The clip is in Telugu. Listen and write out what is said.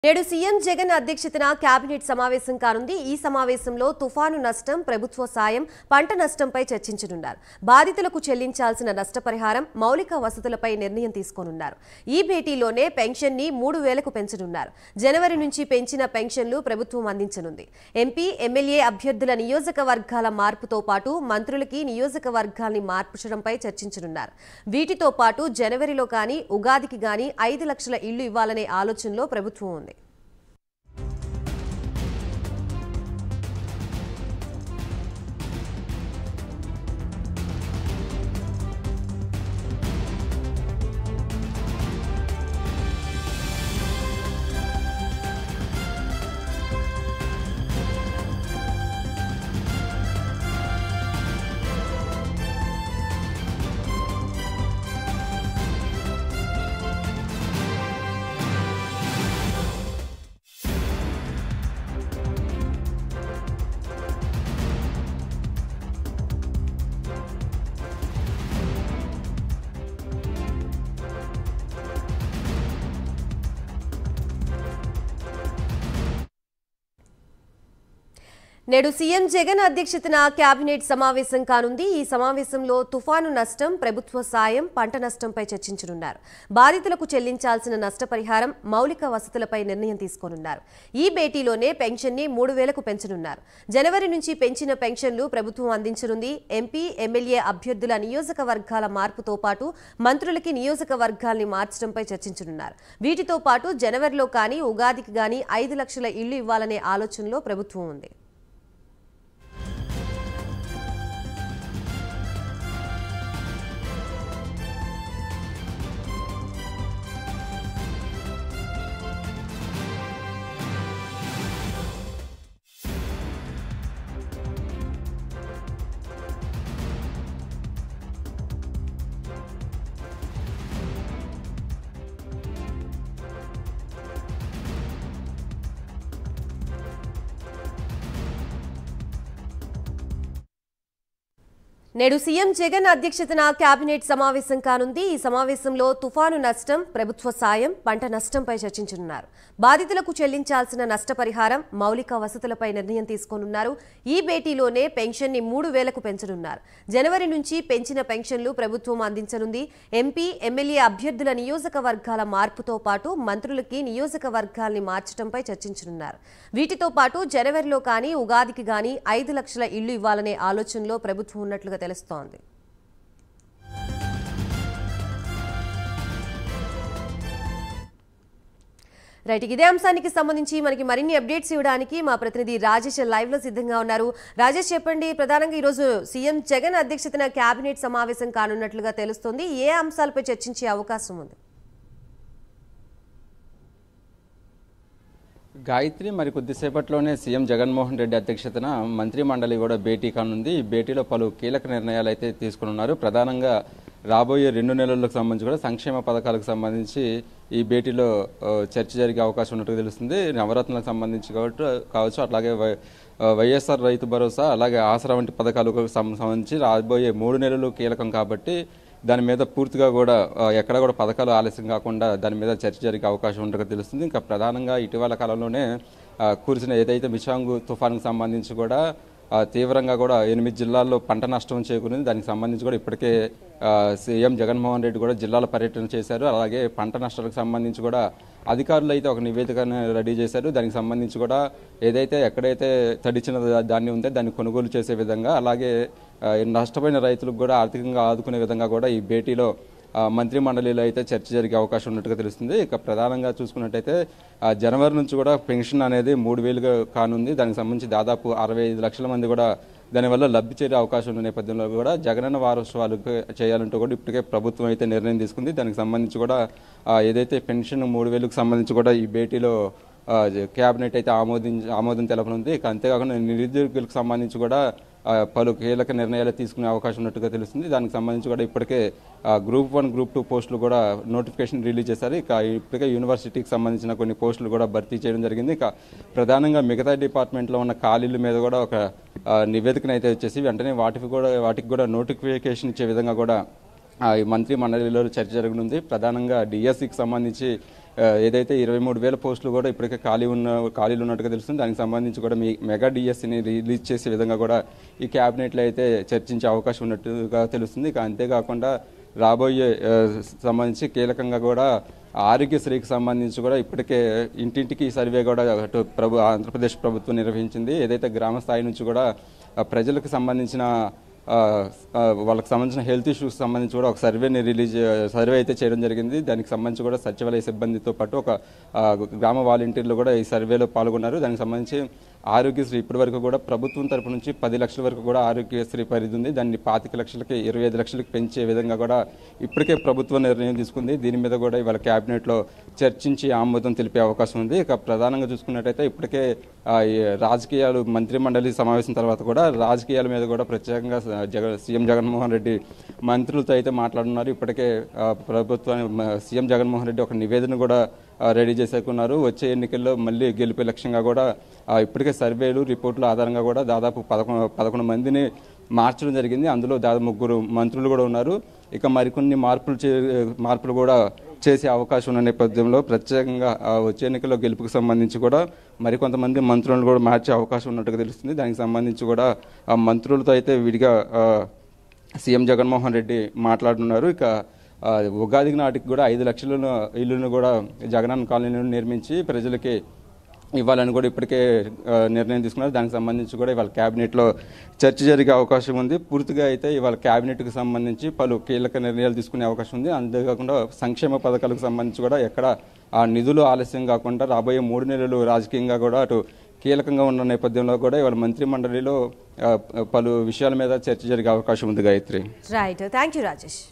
నేడు సీఎం జగన్ అధ్యక్షతన కేబినెట్ సమావేశం కానుంది ఈ సమావేశంలో తుఫాను నష్టం ప్రభుత్వ సాయం పంట నష్టంపై చర్చించనున్నారు బాధితులకు చెల్లించాల్సిన నష్టపరిహారం మౌలిక వసతులపై నిర్ణయం తీసుకోనున్నారు ఈ భేటీలోనే పెన్షన్ ని మూడు వేలకు పెంచనున్నారు జనవరి నుంచి పెంచిన పెన్షన్లు ప్రభుత్వం అందించనుంది ఎంపీ ఎమ్మెల్యే అభ్యర్థుల నియోజకవర్గాల మార్పుతో పాటు మంత్రులకి నియోజకవర్గాల్ని మార్చడంపై చర్చించనున్నారు వీటితో పాటు జనవరిలో కానీ ఉగాదికి గాని ఐదు లక్షల ఇళ్లు ఇవ్వాలనే ఆలోచనలో ప్రభుత్వం ఉంది నేడు సీఎం జగన్ అధ్యక్షతన కేబినెట్ సమావేశం కానుంది ఈ సమావేశంలో తుఫాను నష్టం ప్రభుత్వ సాయం పంట నష్టంపై చర్చించనున్నారు బాధితులకు చెల్లించాల్సిన నష్టపరిహారం మౌలిక వసతులపై నిర్ణయం తీసుకోనున్నారు ఈ భేటీలోనే పెన్షన్ ని మూడు వేలకు పెంచనున్నారు జనవరి నుంచి పెంచిన పెన్షన్లు ప్రభుత్వం అందించనుంది ఎంపీ ఎమ్మెల్యే అభ్యర్థుల నియోజకవర్గాల మార్పుతో పాటు మంత్రులకి నియోజకవర్గాల్ని మార్చడంపై చర్చించనున్నారు వీటితో పాటు జనవరిలో కానీ ఉగాదికి గాని ఐదు లక్షల ఇళ్లు ఇవ్వాలనే ఆలోచనలో ప్రభుత్వం ఉంది నేడు సీఎం జగన్ అధ్యక్షతన కేబినెట్ సమావేశం కానుంది ఈ సమావేశంలో తుఫాను నష్టం ప్రభుత్వ సాయం పంట నష్టంపై చర్చించనున్నారు బాధితులకు చెల్లించాల్సిన నష్టపరిహారం మౌలిక వసతులపై నిర్ణయం తీసుకోనున్నారు ఈ భేటీలోనే పెన్షన్ ని మూడు వేలకు పెంచనున్నారు జనవరి నుంచి పెంచిన పెన్షన్లు ప్రభుత్వం అందించనుంది ఎంపీ ఎమ్మెల్యే అభ్యర్థుల నియోజకవర్గాల మార్పుతో పాటు మంత్రులకి నియోజకవర్గాల్ని మార్చడంపై చర్చించనున్నారు వీటితో పాటు జనవరిలో కానీ ఉగాదికి గాని ఐదు లక్షల ఇళ్లు ఇవ్వాలనే ఆలోచనలో ప్రభుత్వం ఉన్నట్లుగా తెలుస్తోంది రైట్ ఇదే అంశానికి సంబంధించి మనకి మరిన్ని అప్డేట్స్ ఇవ్వడానికి మా ప్రతినిధి రాజేష్ లైవ్ లో సిద్ధంగా ఉన్నారు రాజేష్ చెప్పండి ప్రధానంగా ఈరోజు సీఎం జగన్ అధ్యక్షతన కేబినెట్ సమావేశం కానున్నట్లుగా తెలుస్తోంది ఏ అంశాలపై చర్చించే అవకాశం ఉంది గాయత్రి మరి కొద్దిసేపట్లోనే సీఎం జగన్మోహన్ రెడ్డి అధ్యక్షతన మంత్రి మండలి కూడా భేటీ కానుంది ఈ భేటీలో పలు కీలక నిర్ణయాలు అయితే తీసుకున్నారు ప్రధానంగా రాబోయే రెండు నెలలకు సంబంధించి కూడా సంక్షేమ పథకాలకు సంబంధించి ఈ భేటీలో ఆ, చర్చ జరిగే అవకాశం ఉన్నట్టు తెలుస్తుంది నవరత్నాలకు సంబంధించి కాబట్టి కావచ్చు అట్లాగే వై- ఆ, వైఎస్ఆర్ రైతు భరోసా అలాగే ఆసరా వంటి పథకాలకు సం- సంబంధించి రాబోయే మూడు నెలలు కీలకం కాబట్టి దాని మీద పూర్తిగా కూడా ఆ, ఎక్కడ కూడా పథకాలు ఆలస్యం కాకుండా దాని మీద చర్చ జరిగే అవకాశం ఉండగా తెలుస్తుంది ఇంకా ప్రధానంగా ఇటీవల కాలంలోనే ఆ, కురిసిన ఏదైతే మిషాంగు తుఫాన్కు సంబంధించి కూడా ఆ, తీవ్రంగా కూడా ఎనిమిది జిల్లాల్లో పంట నష్టం చేకూరింది దానికి సంబంధించి కూడా ఇప్పటికే ఆ, సీఎం జగన్మోహన్ రెడ్డి కూడా జిల్లాల పర్యటన చేశారు అలాగే పంట నష్టాలకు సంబంధించి కూడా అధికారులు అయితే ఒక నివేదికను రెడీ చేశారు దానికి సంబంధించి కూడా ఏదైతే ఎక్కడైతే తడిచిన దా- ధాన్యం ఉందో దాన్ని కొనుగోలు చేసే విధంగా అలాగే ఆ, నష్టపోయిన రైతులకు కూడా ఆర్థికంగా ఆదుకునే విధంగా కూడా ఈ భేటీలో ఆ, మంత్రి మండలిలో అయితే చర్చ జరిగే అవకాశం ఉన్నట్టుగా తెలుస్తుంది ఇక ప్రధానంగా చూసుకున్నట్టయితే ఆ, జనవరి నుంచి కూడా పెన్షన్ అనేది మూడు వేలుగా కానుంది దానికి సంబంధించి దాదాపు అరవై ఐదు లక్షల మంది కూడా దానివల్ల లబ్ధి చేరే అవకాశం ఉన్న నేపథ్యంలో కూడా జగనన్న వారోత్సవాలు చేయాలంటూ కూడా ఇప్పటికే ప్రభుత్వం అయితే నిర్ణయం తీసుకుంది దానికి సంబంధించి కూడా ఆ, ఏదైతే పెన్షన్ మూడు వేలకు సంబంధించి కూడా ఈ భేటీలో ఆ, కేబినెట్ అయితే ఆమోదించి ఆమోదం తెలపనుంది ఇక అంతేకాకుండా నిరుద్యోగులకు సంబంధించి కూడా ఆ, పలు కీలక నిర్ణయాలు తీసుకునే అవకాశం ఉన్నట్టుగా తెలుస్తుంది దానికి సంబంధించి కూడా ఇప్పటికే ఆ, గ్రూప్ వన్ గ్రూప్ టూ పోస్టులు కూడా నోటిఫికేషన్ రిలీజ్ చేశారు ఇక ఇప్పటికే యూనివర్సిటీకి సంబంధించిన కొన్ని పోస్టులు కూడా భర్తీ చేయడం జరిగింది ఇక ప్రధానంగా మిగతా డిపార్ట్మెంట్లో ఉన్న ఖాళీల మీద కూడా ఒక ఆ, నివేదికను అయితే వచ్చేసి వెంటనే వాటికి కూడా వాటికి కూడా నోటిఫికేషన్ ఇచ్చే విధంగా కూడా ఆ, ఈ మంత్రి మండలిలో చర్చ జరగనుంది ప్రధానంగా డిఎస్సికి సంబంధించి ఆ, ఏదైతే ఇరవై మూడు వేల పోస్టులు కూడా ఇప్పటికే ఖాళీ ఉన్న ఖాళీలు ఉన్నట్టుగా తెలుస్తుంది దానికి సంబంధించి కూడా మీ మెగా డిఎస్సిని రిలీజ్ చేసే విధంగా కూడా ఈ క్యాబినెట్లో అయితే చర్చించే అవకాశం ఉన్నట్టుగా తెలుస్తుంది ఇక అంతేకాకుండా రాబోయే ఆ, సంబంధించి కీలకంగా కూడా ఆరోగ్యశ్రీకి సంబంధించి కూడా ఇప్పటికే ఇంటింటికి ఈ సర్వే కూడా అటు ప్రభు ఆంధ్రప్రదేశ్ ప్రభుత్వం నిర్వహించింది ఏదైతే గ్రామ స్థాయి నుంచి కూడా ఆ, ప్రజలకు సంబంధించిన ఆ, ఆ, వాళ్ళకి సంబంధించిన హెల్త్ ఇష్యూస్ సంబంధించి కూడా ఒక సర్వేని రిలీజ్ సర్వే అయితే చేయడం జరిగింది దానికి సంబంధించి కూడా సచివాలయ సిబ్బందితో పాటు ఒక ఆ, గ్రామ వాలంటీర్లు కూడా ఈ సర్వేలో పాల్గొన్నారు దానికి సంబంధించి ఆరోగ్యశ్రీ ఇప్పటి వరకు కూడా ప్రభుత్వం తరపు నుంచి పది లక్షల వరకు కూడా ఆరోగ్యశ్రీ పరిధి ఉంది దాన్ని పాతిక లక్షలకి ఇరవై ఐదు లక్షలకి పెంచే విధంగా కూడా ఇప్పటికే ప్రభుత్వం నిర్ణయం తీసుకుంది దీని మీద కూడా ఇవాళ కేబినెట్లో చర్చించి ఆమోదం తెలిపే అవకాశం ఉంది ఇక ప్రధానంగా చూసుకున్నట్టయితే ఇప్పటికే ఆ, ఈ రాజకీయాలు మంత్రి మండలి సమావేశం తర్వాత కూడా రాజకీయాల మీద కూడా ప్రత్యేకంగా స- జగ సీఎం జగన్మోహన్ రెడ్డి మంత్రులతో అయితే మాట్లాడున్నారు ఇప్పటికే ఆ, ప్రభుత్వాన్ని మ- సీఎం జగన్మోహన్ రెడ్డి ఒక నివేదన కూడా ఆ, రెడీ చేసేకున్నారు వచ్చే ఎన్నికల్లో మళ్ళీ గెలిపే లక్ష్యంగా కూడా ఆ, ఇప్పటికే సర్వేలు రిపోర్టుల ఆధారంగా కూడా దాదాపు పదకొండు పదకొండు మందిని మార్చడం జరిగింది అందులో దాదాపు ముగ్గురు మంత్రులు కూడా ఉన్నారు ఇక మరికొన్ని మార్పులు చే మార్పులు కూడా చేసే అవకాశం ఉన్న నేపథ్యంలో ప్రత్యేకంగా ఆ, వచ్చే ఎన్నికల్లో గెలుపుకు సంబంధించి కూడా మరికొంతమంది మంత్రులను కూడా మార్చే అవకాశం ఉన్నట్టుగా తెలుస్తుంది దానికి సంబంధించి కూడా ఆ మంత్రులతో అయితే విడిగా ఆ, సీఎం జగన్మోహన్ రెడ్డి మాట్లాడుతున్నారు ఇక ఆ, ఉగాది నాటికి కూడా ఐదు లక్షల ఇల్లును కూడా జగనన్న కాలనీలను నిర్మించి ప్రజలకి ఇవ్వాలని కూడా ఇప్పటికే ఆ, నిర్ణయం తీసుకున్నారు దానికి సంబంధించి కూడా ఇవాళ క్యాబినెట్లో చర్చ జరిగే అవకాశం ఉంది పూర్తిగా అయితే ఇవాళ క్యాబినెట్కి సంబంధించి పలు కీలక నిర్ణయాలు తీసుకునే అవకాశం ఉంది అంతేకాకుండా సంక్షేమ పథకాలకు సంబంధించి కూడా ఎక్కడ ఆ నిధులు ఆలస్యం కాకుండా రాబోయే మూడు నెలలు రాజకీయంగా కూడా అటు కీలకంగా ఉన్న నేపథ్యంలో కూడా ఇవాళ మంత్రి మండలిలో ఆ, పలు విషయాల మీద చర్చ జరిగే అవకాశం ఉంది Gayatri right thank you Rajesh